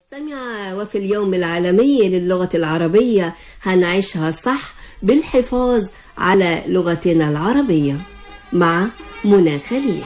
استمع وفي اليوم العالمي للغة العربية هنعيشها صح بالحفاظ على لغتنا العربية مع منى خليل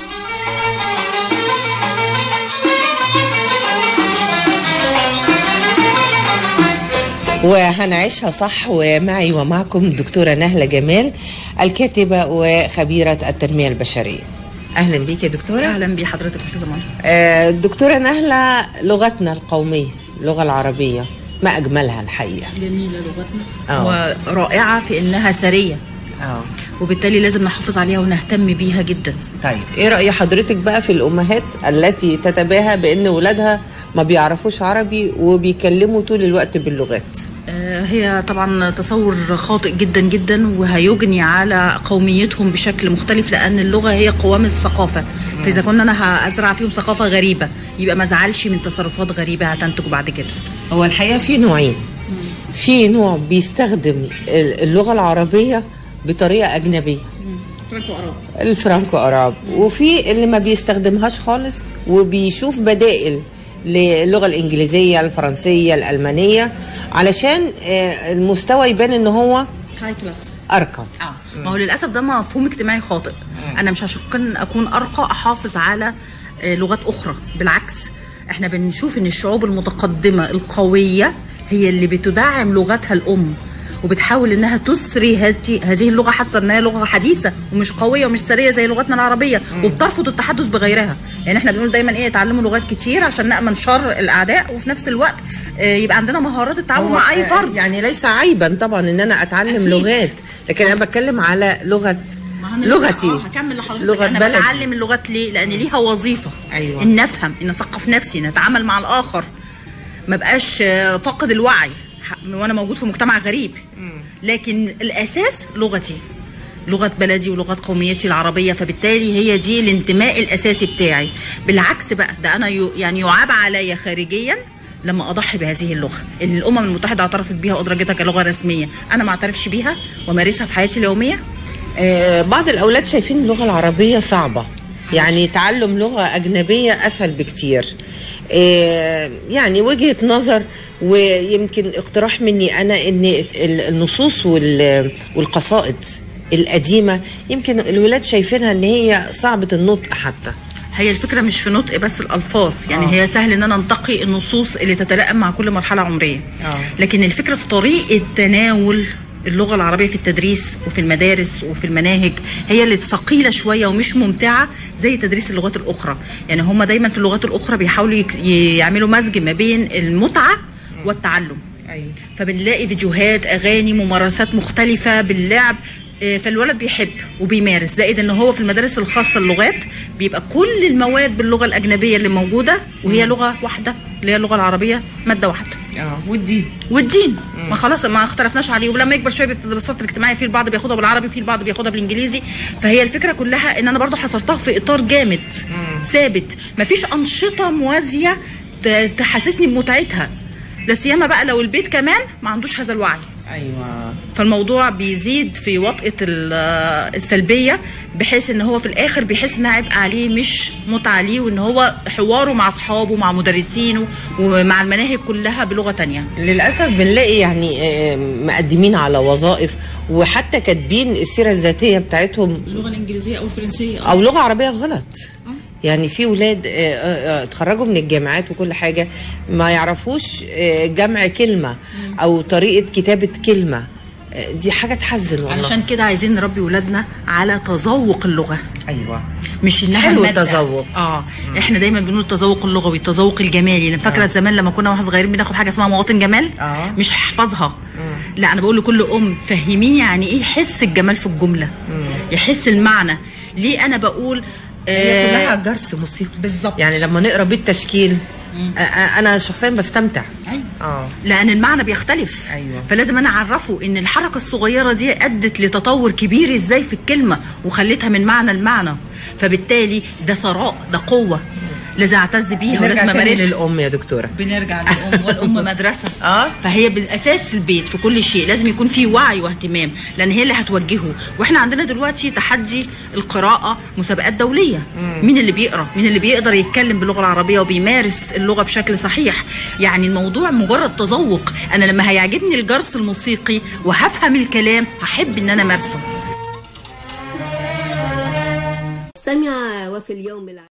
وهنعيشها صح ومعي ومعكم دكتورة نهلة جمال الكاتبة وخبيرة التنمية البشرية أهلا بيك يا دكتورة اهلا بحضرتك يا استاذه منى آه، دكتورة نهلة لغتنا القومية اللغة العربية ما أجملها الحقيقة جميله لغتنا آه. ورائعه في انها ثريه اه وبالتالي لازم نحافظ عليها ونهتم بيها جدا طيب ايه رأي حضرتك بقى في الأمهات التي تتباهى بأن ولادها ما بيعرفوش عربي وبيكلموا طول الوقت باللغات آه، هي طبعا تصور خاطئ جدا جدا وهيجني على قوميتهم بشكل مختلف لان اللغه هي قوام الثقافه فاذا كنا انا هزرع فيهم ثقافه غريبه يبقى ما ازعلش من تصرفات غريبه هتنتج بعد كده هو الحقيقة في نوعين في نوع بيستخدم اللغة العربية بطريقة أجنبية الفرانكو أراب وفي اللي ما بيستخدمهاش خالص وبيشوف بدائل للغة الإنجليزية الفرنسية الألمانية علشان آه، المستوى يبان إن هو هاي كلاس أرقى اه ما هو للاسف ده مفهوم اجتماعي خاطئ انا مش عشان اكون ارقى احافظ على آه، لغات اخرى بالعكس احنا بنشوف ان الشعوب المتقدمه القويه هي اللي بتدعم لغتها الام وبتحاول انها تسري هذه هذه اللغه حتى انها لغه حديثه ومش قويه ومش سريه زي لغتنا العربيه وبترفض التحدث بغيرها يعني احنا بنقول دايما ايه اتعلموا لغات كتير عشان نامن شر الاعداء وفي نفس الوقت آه، يبقى عندنا مهارات التعامل مع اي فرد يعني ليس عيبا طبعا إن أنا أتعلم أكيد. لغات لكن أنا بتكلم على لغة ما أنا لسه- لغتي اه هكمل لحضرتك لغة انا بلدي بتعلم اللغات ليه لان ليها وظيفه أيوة. ان افهم ان اثقف نفسي ان اتعامل مع الاخر ما بقاش آه، فاقد الوعي ح- وانا موجود في مجتمع غريب لكن الاساس لغتي لغه بلدي ولغه قوميتي العربيه فبالتالي هي دي الانتماء الاساسي بتاعي بالعكس بقى ده انا يو- يعني يعاب عليا خارجيا لما اضحي بهذه اللغه اللي الامم المتحده اعترفت بيها وادرجتها كلغه رسميه انا ما اعترفش بيها وامارسها في حياتي اليوميه آه، بعض الأولاد شايفين اللغة العربية صعبة يعني تعلم لغة أجنبية أسهل بكتير آه، يعني وجهة نظر ويمكن اقتراح مني أنا أن ال- النصوص وال- والقصائد القديمة يمكن الولاد شايفينها أن هي صعبة النطق حتى هي الفكره مش في نطق بس الالفاظ يعني آه. آه. هي سهل ان انا انتقي النصوص اللي تتلائم مع كل مرحله عمريه آه. لكن الفكره في طريقه تناول اللغه العربيه في التدريس وفي المدارس وفي المناهج هي اللي ثقيله شويه ومش ممتعه زي تدريس اللغات الاخرى يعني هم دايما في اللغات الاخرى بيحاولوا يك- يعملوا مزج ما بين المتعه والتعلم أيوة. فبنلاقي فيديوهات اغاني ممارسات مختلفه باللعب آه، فالولد بيحب وبيمارس زائد ان هو في المدارس الخاصه اللغات بيبقى كل المواد باللغه الاجنبيه اللي موجوده وهي لغه واحده اللي هي اللغه العربيه ماده واحده اه والدين والدين ما خلاص ما اختلفناش عليه ولما يكبر شويه بيبقى الدراسات الاجتماعيه في البعض بياخدها بالعربي في البعض بياخدها بالانجليزي فهي الفكره كلها ان انا برضو حصرتها في اطار جامد ثابت مفيش انشطه موازيه ت- تحسسني بمتعتها لا سيما بقى لو البيت كمان ما عندوش هذا الوعي أيوة فالموضوع بيزيد في وطئه ال- السلبيه بحيث ان هو في الاخر بيحس انها عبء عليه مش متعه ليه وان هو حواره مع اصحابه مع مدرسينه ومع المناهج كلها بلغه تانية للاسف بنلاقي يعني آه، مقدمين على وظائف وحتى كاتبين السيره الذاتيه بتاعتهم اللغه الانجليزيه او الفرنسيه او لغه عربيه غلط يعني في ولاد آه، آه، آه، اتخرجوا من الجامعات وكل حاجه ما يعرفوش آه، جمع كلمه او طريقه كتابه كلمه آه، دي حاجه تحزن والله علشان كده عايزين نربي ولادنا على تذوق اللغه ايوه مش انها حلو مادة. التذوق. اه احنا دايما بنقول التذوق اللغوي التذوق الجمالي لان فاكره زمان لما كنا واحنا صغيرين بناخد حاجه اسمها مواطن جمال آه. مش هحفظها لا انا بقول لكل ام فهميني يعني ايه يحس الجمال في الجمله يحس المعنى ليه انا بقول هي آه، كلها جرس موسيقي بالظبط. يعني لما نقرا بالتشكيل آه، آه، انا شخصيا بستمتع أيوة. اه لان المعنى بيختلف أيوة. فلازم انا اعرفه ان الحركه الصغيره دي ادت لتطور كبير ازاي في الكلمه وخلتها من معنى لمعنى فبالتالي ده ثراء ده قوه لازم اعتز بيها نرجع ولازم تاني امارسها للام يا دكتوره بنرجع للام والام مدرسه اه فهي بالاساس البيت في كل شيء لازم يكون في وعي واهتمام لان هي اللي هتوجهه واحنا عندنا دلوقتي تحدي القراءه مسابقات دوليه مين اللي بيقرا مين اللي بيقدر يتكلم باللغه العربيه وبيمارس اللغه بشكل صحيح يعني الموضوع مجرد تذوق انا لما هيعجبني الجرس الموسيقي وهفهم الكلام هحب ان انا امارسه استمع وفي اليوم الع...